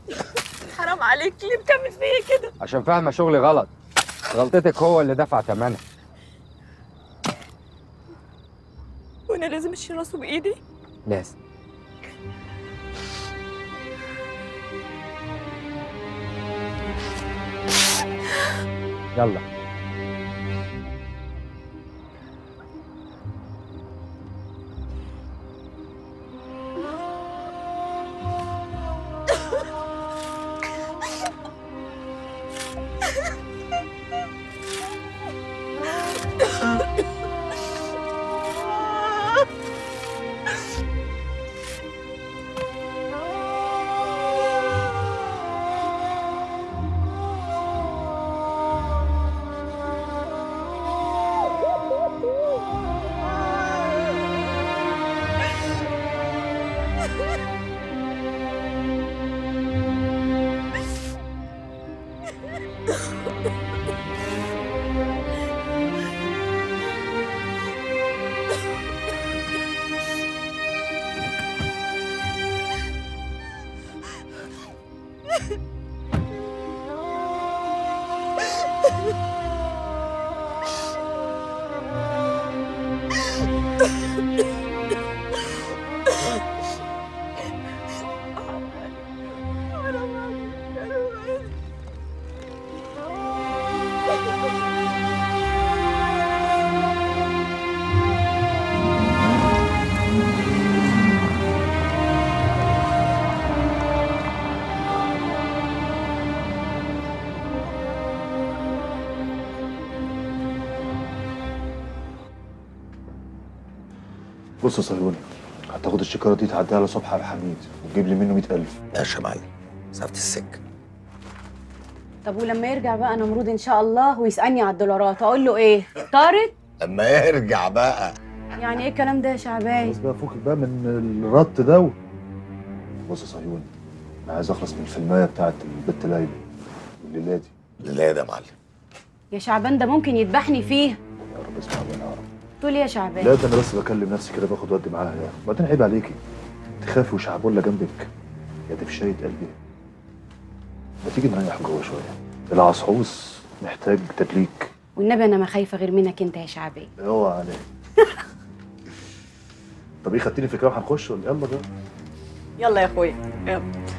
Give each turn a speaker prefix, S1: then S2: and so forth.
S1: حرام عليك ليه بتعمل فيا كده
S2: عشان فاهمه شغلي غلط غلطتك هو اللي دفع ثمنها
S1: وانا لازم اشيل راسه بايدي
S2: لازم يلا
S3: بص يا صهيوني هتاخد الشكاره دي تعديها على صبحي عبد الحميد وتجيب لي منه 100000
S4: ماشي يا معلم مسافة السكة
S5: طب ولما يرجع بقى نمرود ان شاء الله ويسالني على الدولارات اقول له ايه طارت
S4: لما يرجع بقى
S5: يعني ايه الكلام ده يا شعبان
S3: بس بقى فوقك بقى من الرط ده و... بص يا صهيوني انا عايز اخلص من الفيلمايه بتاعت البت ليلى والليله دي
S4: لا ده يا معلم
S5: يا شعبان ده ممكن يذبحني فيه
S3: يا رب اسمع منها يا رب
S5: تقول ايه يا شعبان
S3: لا ده انا بس بكلم نفسي كده باخد ودي معاها يعني وبعدين عيب عليكي تخافي وشعبولة جنبك يا دي في شاية قلبي ما تيجي نريح جوه شويه العصعوص محتاج تدليك
S5: والنبي انا ما خايفه غير منك انت يا شعبان
S3: اوعى عليك طب ايه خدتني في كام هنخش ولا يلا بقى
S1: يلا يا اخويا يلا